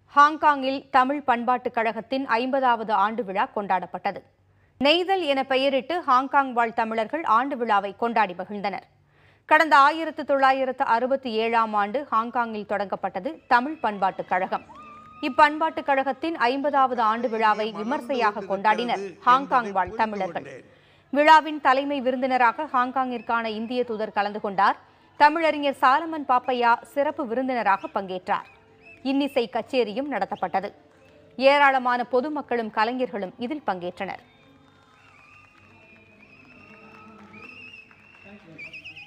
ஹாங்காங்கில் தமிழ் பண்பாட்டுக் கழகத்தின் ஐம்பதாவது ஆண்டு விழா கொண்டாடப்பட்டது நெய்தல் என பெயரிட்டு ஹாங்காங் வாழ் தமிழர்கள் ஆண்டு விழாவை கொண்டாடி மகிழ்ந்தனர் கடந்த ஆயிரத்து தொள்ளாயிரத்து அறுபத்தி ஏழாம் ஆண்டு ஹாங்காங்கில் தொடங்கப்பட்டது தமிழ் பண்பாட்டுக் கழகம் இப்பண்பாட்டுக் கழகத்தின் ஐம்பதாவது ஆண்டு விழாவை விமர்சையாக கொண்டாடினர் ஹாங்காங் வாழ் தமிழர்கள் விழாவின் தலைமை விருந்தினராக ஹாங்காங்கிற்கான இந்திய தூதர் கலந்து கொண்டார் தமிழறிஞர் சாலமன் பாப்பையா சிறப்பு விருந்தினராக பங்கேற்றார் இன்னிசை கச்சேரியும் நடத்தப்பட்டது ஏராளமான பொதுமக்களும் கலைஞர்களும் இதில் பங்கேற்றனர்